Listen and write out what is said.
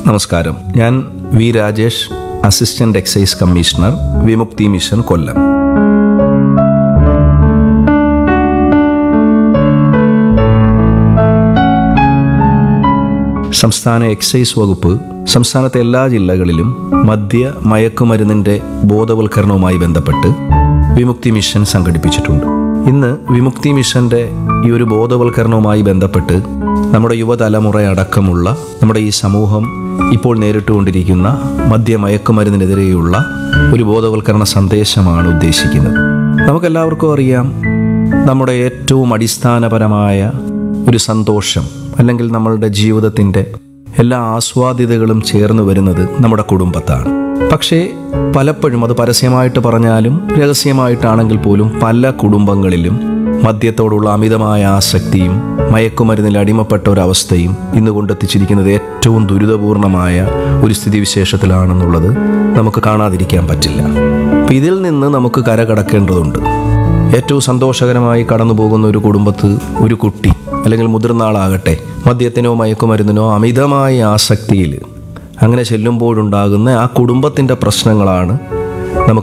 നമസ്കാരം ഞാൻ V Rajesh assistant excise commissioner Vimukthi mission Kollam സംസ്ഥാന എക്സൈസ് വകുപ്പ് സംസ്ഥാനത്തെ എല്ലാ ജില്ലകളിലും മദ്യ മയക്കുമരുന്നിന്റെ ബോധവൽക്കരണവുമായി ബന്ധപ്പെട്ട് വിമുക്തി മിഷൻ സംഘടിപ്പിച്ചിട്ടുണ്ട് ഇന്ന് വിമുക്തി മിഷന്റെ ഈ ഒരു ബോധവൽക്കരണവുമായി ബന്ധപ്പെട്ട് നമ്മുടെ യുവതലമുറ അടക്കമുള്ള നമ്മുടെ ഈ സമൂഹം ഇപ്പോൾ നേരിട്ടുകൊണ്ടിരിക്കുന്ന മദ്യ മയക്കുമരുന്നിനെതിരെയുള്ള ഒരു ബോധവൽക്കരണ സന്ദേശമാണ് ഉദ്ദേശിക്കുന്നത് നമുക്കെല്ലാവർക്കും അറിയാം നമ്മുടെ ഏറ്റവും അടിസ്ഥാനപരമായ ഒരു സന്തോഷം അല്ലെങ്കിൽ നമ്മളുടെ ജീവിതത്തിൻ്റെ എല്ലാ ആസ്വാദ്യതകളും ചേർന്ന് വരുന്നത് നമ്മുടെ കുടുംബത്താണ് പക്ഷേ പലപ്പോഴും അത് പരസ്യമായിട്ട് പറഞ്ഞാലും രഹസ്യമായിട്ടാണെങ്കിൽ പോലും പല കുടുംബങ്ങളിലും മദ്യത്തോടുള്ള അമിതമായ ആസക്തിയും മയക്കുമരുന്നിൽ അടിമപ്പെട്ട ഒരവസ്ഥയും ഇന്ന് കൊണ്ടെത്തിച്ചിരിക്കുന്നത് ഏറ്റവും ദുരിതപൂർണമായ ഒരു സ്ഥിതിവിശേഷത്തിലാണെന്നുള്ളത് നമുക്ക് കാണാതിരിക്കാൻ പറ്റില്ല അപ്പം ഇതിൽ നിന്ന് നമുക്ക് കരകടക്കേണ്ടതുണ്ട് ഏറ്റവും സന്തോഷകരമായി കടന്നു പോകുന്ന ഒരു കുടുംബത്ത് ഒരു കുട്ടി അല്ലെങ്കിൽ മുതിർന്ന ആളാകട്ടെ മദ്യത്തിനോ മയക്കുമരുന്നിനോ അമിതമായ ആസക്തിയിൽ അങ്ങനെ ചെല്ലുമ്പോഴുണ്ടാകുന്ന ആ കുടുംബത്തിൻ്റെ പ്രശ്നങ്ങളാണ്